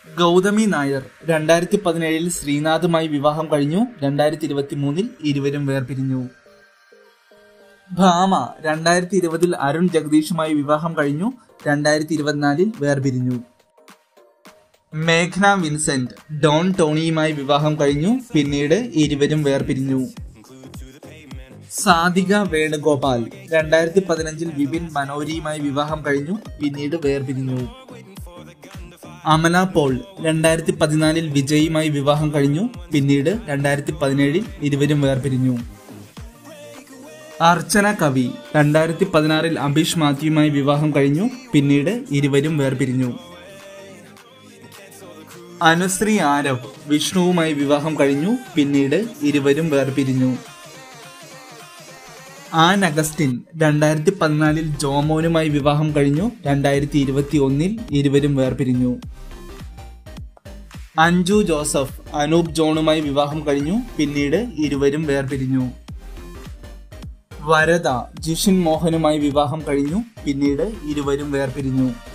ഗൗതമി നായർ രണ്ടായിരത്തി പതിനേഴിൽ ശ്രീനാഥുമായി വിവാഹം കഴിഞ്ഞു രണ്ടായിരത്തി ഇരുപത്തി മൂന്നിൽ ഇരുവരും വേർപിരിഞ്ഞു ഭാമ രണ്ടായിരത്തി ഇരുപതിൽ അരുൺ ജഗദീഷുമായി വിവാഹം കഴിഞ്ഞു രണ്ടായിരത്തി ഇരുപത്തിനാലിൽ വേർപിരിഞ്ഞു മേഘ്ന വിൻസെന്റ് ഡോൺ ടോണിയുമായി വിവാഹം കഴിഞ്ഞു പിന്നീട് ഇരുവരും വേർപിരിഞ്ഞു സാധിക വേണുഗോപാൽ രണ്ടായിരത്തി പതിനഞ്ചിൽ വിപിൻ മനോരിയുമായി വിവാഹം കഴിഞ്ഞു പിന്നീട് വേർപിരിഞ്ഞു അമല പോൾ രണ്ടായിരത്തി പതിനാലിൽ വിജയുമായി വിവാഹം കഴിഞ്ഞു പിന്നീട് രണ്ടായിരത്തി പതിനേഴിൽ ഇരുവരും വേർപിരിഞ്ഞു അർച്ചന കവി രണ്ടായിരത്തി പതിനാറിൽ അഭിഷ് മാത്യുവുമായി വിവാഹം കഴിഞ്ഞു പിന്നീട് ഇരുവരും വേർപിരിഞ്ഞു അനുശ്രീ ആരവ് വിഷ്ണുവുമായി വിവാഹം കഴിഞ്ഞു പിന്നീട് ഇരുവരും വേർപിരിഞ്ഞു ആൻ അഗസ്റ്റിൻ രണ്ടായിരത്തി പതിനാലിൽ ജോമോനുമായി വിവാഹം കഴിഞ്ഞു രണ്ടായിരത്തി ഇരുപത്തി ഒന്നിൽ ഇരുവരും വേർപിരിഞ്ഞു അഞ്ജു ജോസഫ് അനൂപ് ജോണുമായി വിവാഹം കഴിഞ്ഞു പിന്നീട് ഇരുവരും വേർപിരിഞ്ഞു വരദ ജിഷിൻ മോഹനുമായി വിവാഹം കഴിഞ്ഞു പിന്നീട് ഇരുവരും വേർപിരിഞ്ഞു